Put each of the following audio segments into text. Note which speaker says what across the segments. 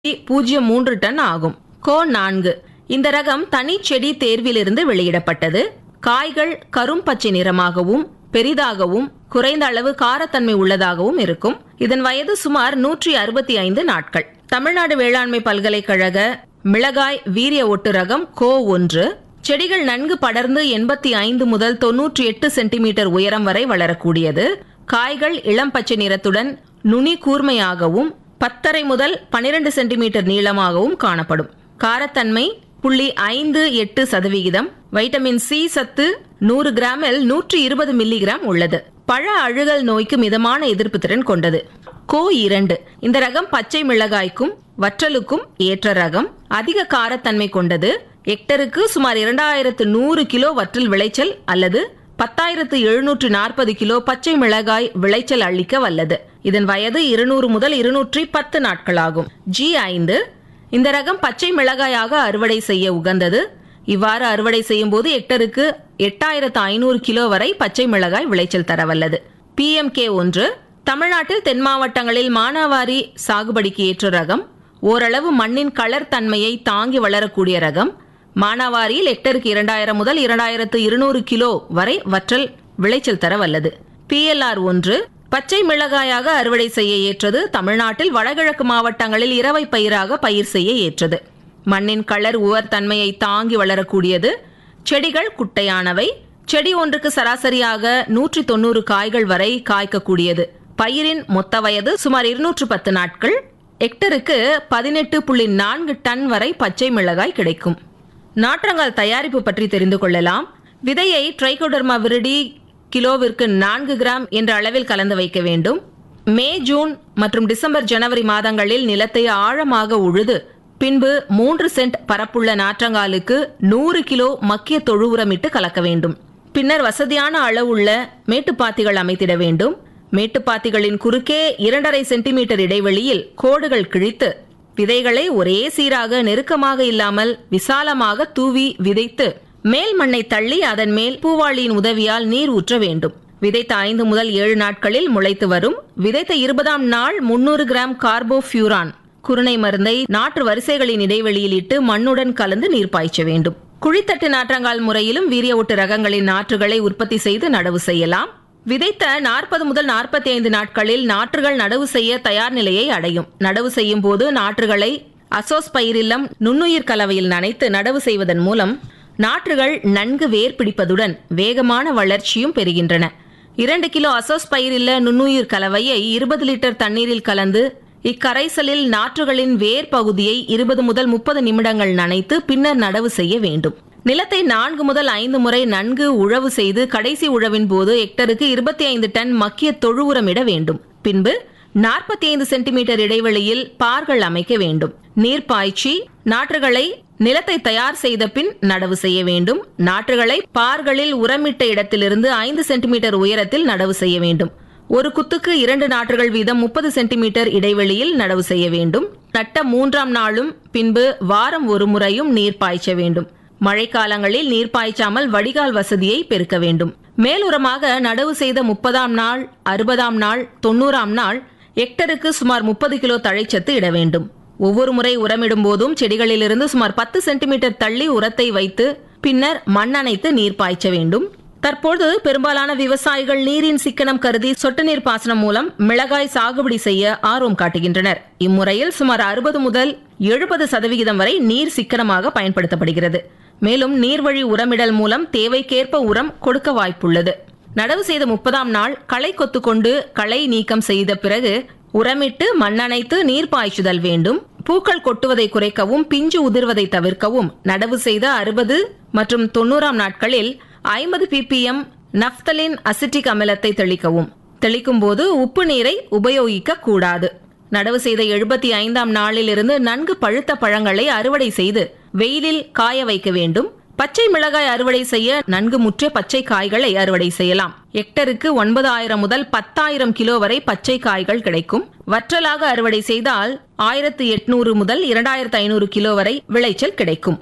Speaker 1: பூஜ்ஜியம் மூன்று டன் ஆகும் கோ நான்கு இந்த ரகம் தனி செடி தேர்விலிருந்து வெளியிடப்பட்டது காய்கள் கரும் பச்சை நிறமாகவும் பெரிதாகவும் குறைந்த அளவு காரத்தன்மை உள்ளதாகவும் இருக்கும் இதன் வயது சுமார் நூற்றி அறுபத்தி ஐந்து நாட்கள் தமிழ்நாடு வேளாண்மை பல்கலைக்கழக மிளகாய் வீரிய ஒட்டு ரகம் கோ ஒன்று செடிகள் நன்கு படர்ந்து எண்பத்தி ஐந்து முதல் தொன்னூற்றி எட்டு சென்டிமீட்டர் உயரம் வரை வளரக்கூடியது காய்கள் இளம் பச்சை நிறத்துடன் நுனி கூர்மையாகவும் பத்தரை முதல் பனிரெண்டு சென்டிமீட்டர் நீளமாகவும் காணப்படும் காரத்தன்மை புள்ளி ஐந்து எட்டு சதவிகிதம் வைட்டமின் சி சத்து நூறு கிராமில் நூற்றி இருபது மில்லிகிராம் உள்ளது பழ அழுகல் நோய்க்கு மிதமான எதிர்ப்பு திறன் கொண்டது கோ இரண்டு இந்த ரகம் பச்சை மிளகாய்க்கும் வற்றலுக்கும் ஏற்ற ரகம் அதிக காரத்தன்மை கொண்டது ஹெக்டருக்கு சுமார் இரண்டாயிரத்து நூறு கிலோ வற்றல் விளைச்சல் அல்லது பத்தாயிரத்து எழுநூற்று நாற்பது கிலோ பச்சை மிளகாய் விளைச்சல் அளிக்க வல்லது இதன் வயது இருநூறு முதல் இருநூற்றி பத்து நாட்களாகும் ஜி ஐந்து இந்த ரகம் பச்சை மிளகாயாக அறுவடை செய்ய உகந்தது இவ்வாறு அறுவடை செய்யும் போது ஹெக்டருக்கு எட்டாயிரத்து ஐநூறு கிலோ வரை பச்சை மிளகாய் விளைச்சல் தரவல்லது பிஎம்கே ஒன்று தமிழ்நாட்டில் தென் மாவட்டங்களில் மானாவாரி சாகுபடிக்கு ஏற்ற ரகம் ஓரளவு மண்ணின் கலர் தன்மையை தாங்கி வளரக்கூடிய ரகம் மானாவாரியில் ஹெக்டருக்கு இரண்டாயிரம் முதல் இரண்டாயிரத்து இருநூறு கிலோ வரை வற்றல் விளைச்சல் தர வல்லது பிஎல்ஆர் ஒன்று பச்சை மிளகாயாக அறுவடை செய்ய ஏற்றது தமிழ்நாட்டில் வடகிழக்கு மாவட்டங்களில் இரவை பயிராக பயிர் செய்ய ஏற்றது மண்ணின் கலர் உவர் தன்மையை தாங்கி வளரக்கூடியது செடிகள் குட்டையானவை செடி ஒன்றுக்கு சராசரியாக நூற்றி தொண்ணூறு காய்கள் வரை காய்க்கக்கூடியது பயிரின் மொத்த வயது சுமார் இருநூற்று பத்து நாட்கள் ஹெக்டருக்கு பதினெட்டு புள்ளி நான்கு டன் வரை பச்சை மிளகாய் கிடைக்கும் நாற்றங்கால் தயாரிப்பு பற்றி தெரிந்து கொள்ளலாம் விதையை ட்ரைகோடர்மா விரிடி கிலோவிற்கு நான்கு கிராம் என்ற அளவில் கலந்து வைக்க வேண்டும் மே ஜூன் மற்றும் டிசம்பர் ஜனவரி மாதங்களில் நிலத்தை ஆழமாக உழுது பின்பு மூன்று சென்ட் பரப்புள்ள நாற்றங்காலுக்கு நூறு கிலோ மக்கிய தொழு உரமிட்டு கலக்க வேண்டும் பின்னர் வசதியான அளவுள்ள மேட்டுப்பாத்திகள் அமைத்திட வேண்டும் மேட்டுப்பாத்திகளின் குறுக்கே இரண்டரை சென்டிமீட்டர் இடைவெளியில் கோடுகள் கிழித்து விதைகளை ஒரே சீராக நெருக்கமாக இல்லாமல் விசாலமாக தூவி விதைத்து மேல் மண்ணை தள்ளி அதன் மேல் பூவாளியின் உதவியால் நீர் ஊற்ற வேண்டும் விதைத்த ஐந்து முதல் ஏழு நாட்களில் முளைத்து வரும் விதைத்த இருபதாம் நாள் முன்னூறு கிராம் கார்போஃபியூரான் குருணை மருந்தை நாற்று வரிசைகளின் இடைவெளியில் இட்டு மண்ணுடன் கலந்து நீர் பாய்ச்ச வேண்டும் குழித்தட்டு நாற்றங்கால் முறையிலும் வீரிய ஒட்டு ரகங்களின் நாற்றுகளை உற்பத்தி செய்து நடவு செய்யலாம் விதைத்த நாற்பது முதல் நாற்பத்தி ஐந்து நாட்களில் நாற்றுகள் நடவு செய்ய தயார் நிலையை அடையும் நடவு செய்யும் போது நாற்றுகளை அசோஸ் பயிரில்லம் நுண்ணுயிர் கலவையில் நனைத்து நடவு செய்வதன் மூலம் நாற்றுகள் நன்கு வேர் பிடிப்பதுடன் வேகமான வளர்ச்சியும் பெறுகின்றன இரண்டு கிலோ அசோஸ் பயிரில்ல நுண்ணுயிர் கலவையை இருபது லிட்டர் தண்ணீரில் கலந்து இக்கரைசலில் நாற்றுகளின் வேர் பகுதியை இருபது முதல் முப்பது நிமிடங்கள் நனைத்து பின்னர் நடவு செய்ய வேண்டும் நிலத்தை நான்கு முதல் ஐந்து முறை நன்கு உழவு செய்து கடைசி உழவின் போது ஹெக்டருக்கு இருபத்தி ஐந்து டன் மக்கிய தொழு உரமிட வேண்டும் பின்பு நாற்பத்தி ஐந்து சென்டிமீட்டர் இடைவெளியில் பார்கள் அமைக்க வேண்டும் நீர் பாய்ச்சி நாற்றுகளை நிலத்தை தயார் செய்த பின் நடவு செய்ய வேண்டும் நாற்றுகளை பார்களில் உரமிட்ட இடத்திலிருந்து ஐந்து சென்டிமீட்டர் உயரத்தில் நடவு செய்ய வேண்டும் ஒரு குத்துக்கு இரண்டு நாற்றுகள் வீதம் முப்பது சென்டிமீட்டர் இடைவெளியில் நடவு செய்ய வேண்டும் நட்ட மூன்றாம் நாளும் பின்பு வாரம் ஒரு முறையும் நீர் பாய்ச்ச வேண்டும் மழைக்காலங்களில் நீர் பாய்ச்சாமல் வடிகால் வசதியை பெருக்க வேண்டும் மேலுரமாக நடவு செய்த முப்பதாம் நாள் அறுபதாம் நாள் தொண்ணூறாம் நாள் ஹெக்டருக்கு சுமார் முப்பது கிலோ தழைச்சத்து இட வேண்டும் ஒவ்வொரு முறை உரமிடும் போதும் செடிகளிலிருந்து சுமார் பத்து சென்டிமீட்டர் தள்ளி உரத்தை வைத்து பின்னர் மண்ணணைத்து நீர் பாய்ச்ச வேண்டும் தற்போது பெரும்பாலான விவசாயிகள் நீரின் சிக்கனம் கருதி சொட்டு நீர் பாசனம் மூலம் மிளகாய் சாகுபடி செய்ய ஆர்வம் காட்டுகின்றனர் இம்முறையில் சுமார் அறுபது முதல் எழுபது சதவிகிதம் வரை நீர் சிக்கனமாக பயன்படுத்தப்படுகிறது மேலும் நீர்வழி உரமிடல் மூலம் தேவைக்கேற்ப உரம் கொடுக்க வாய்ப்புள்ளது நடவு செய்த முப்பதாம் நாள் களை கொத்து கொண்டு களை நீக்கம் செய்த பிறகு உரமிட்டு மண்ணணைத்து நீர் பாய்ச்சுதல் வேண்டும் பூக்கள் கொட்டுவதை குறைக்கவும் பிஞ்சு உதிர்வதை தவிர்க்கவும் நடவு செய்த அறுபது மற்றும் தொண்ணூறாம் நாட்களில் ஐம்பது பிபிஎம் நப்தலின் அசிட்டிக் அமிலத்தை தெளிக்கவும் தெளிக்கும் போது உப்பு நீரை உபயோகிக்க கூடாது நடவு செய்த எழுபத்தி ஐந்தாம் நாளிலிருந்து நன்கு பழுத்த பழங்களை அறுவடை செய்து வெயிலில் காய வைக்க வேண்டும் பச்சை மிளகாய் அறுவடை செய்ய நன்கு முற்றிய பச்சை காய்களை அறுவடை செய்யலாம் ஹெக்டருக்கு ஒன்பதாயிரம் முதல் பத்தாயிரம் கிலோ வரை பச்சை காய்கள் கிடைக்கும் வற்றலாக அறுவடை செய்தால் ஆயிரத்து எட்நூறு முதல் இரண்டாயிரத்து ஐநூறு கிலோ வரை விளைச்சல் கிடைக்கும்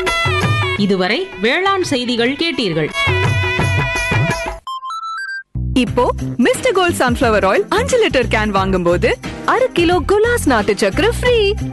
Speaker 2: இதுவரை வேளாண் செய்திகள் கேட்டீர்கள் இப்போ மிஸ்டர் கோல்ட் சன்ஃபிளவர் ஆயில் அஞ்சு லிட்டர் கேன் வாங்கும்போது அரை கிலோ குலாஸ் நாட்டு சக்கரை ஃப்ரீ